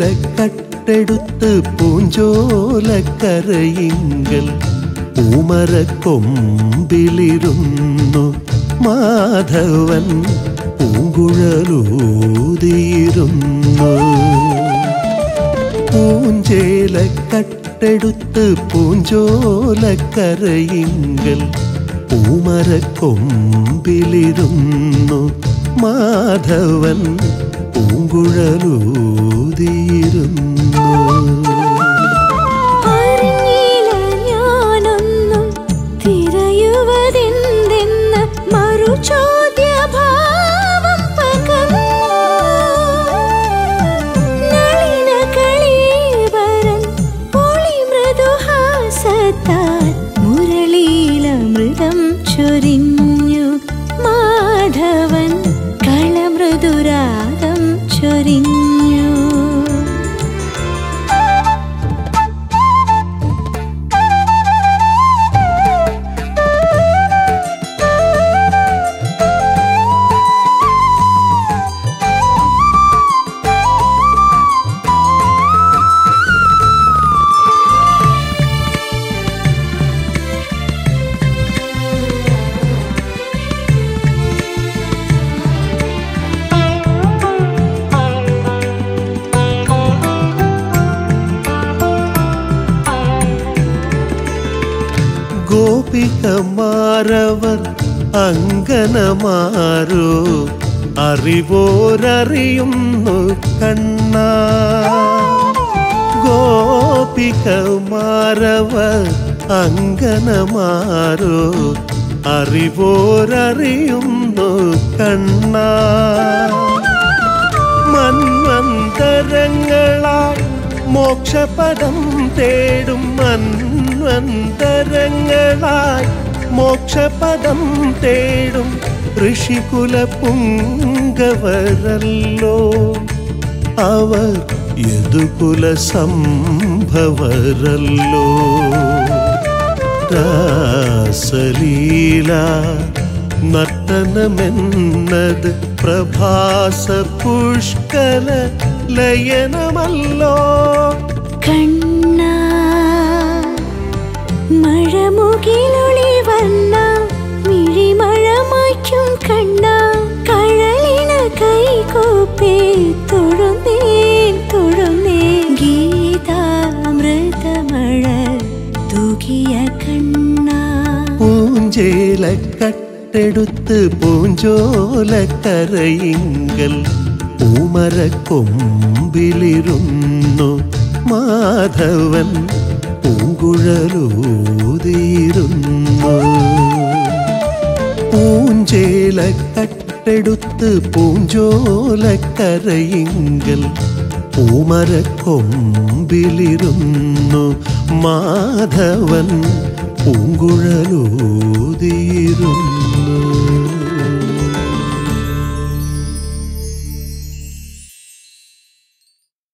പൂഞ്ചേലക്കട്ടെടുത്ത് പൂഞ്ചോലക്കരയിങ്കൽ പൂമരക്കൊമ്പിലിരുന്നു മാധവൻ പൂങ്കുഴലൂതിയിരുന്നു പൂഞ്ചേലക്കട്ടെടുത്ത് പൂഞ്ചോലക്കരയിങ്കൽ പൂമരക്കൊമ്പിലിരുന്നു മാധവൻ പൂങ്കുഴലൂതിയിരുന്നു അറിഞ്ഞില്ല ഞാനൊന്നും തിരയുവതെന്തെന്ന് മറുചോദ്യഭാവം പകർന്നു. നളിന കളീവരൻ പൊളിമൃദുഹാസത്താൽ മുരളീലമൃതം ചൊരിഞ്ഞു മാധവൻ കളമൃദുരാഗം ചൊരിഞ്ഞു ഗോപികമാരവർ അങ്കനമാരോ അറിവോരറിയുന്നു കണ്ണ ഗോപികമാരവർ അങ്കനമാരോ അറിവോരറിയുന്നു കണ്ണ മന്വന്തരങ്ങളായി മോക്ഷപദം തേടും മന്വന്തരങ്ങളായി മോക്ഷപദം തേടും ഋഷികുല പുങ്കവരല്ലോ അവർ യദുകുല സംഭവരല്ലോ രാസലീല നർത്തനമെന്നത് പ്രഭാസ പുഷ്കല ലയനമല്ലോ കണ്ണ മഴമുകിലൊളി വന്ന മിഴിമഴ മായ്ക്കും കണ്ണ കഴലിന കൈകൂപ്പി തൊഴുന്നേൻ തൊഴുന്നേ ഗീതാമൃതമഴ തൂകിയ കണ്ണ പൂഞ്ചേലക്കട്ടെടുത്ത് പൂഞ്ചോലക്കരയിങ്കൽ പൂമരക്കൊമ്പിലിരുന്നു മാധവൻ പൂങ്കുഴലൂതിയിരുന്നു പൂഞ്ചേലക്കട്ടെടുത്ത് പൂഞ്ചോലക്കരയിങ്കൽ പൂമരക്കൊമ്പിലിരുന്നു മാധവൻ പൂങ്കുഴലൂതിയിരുന്നു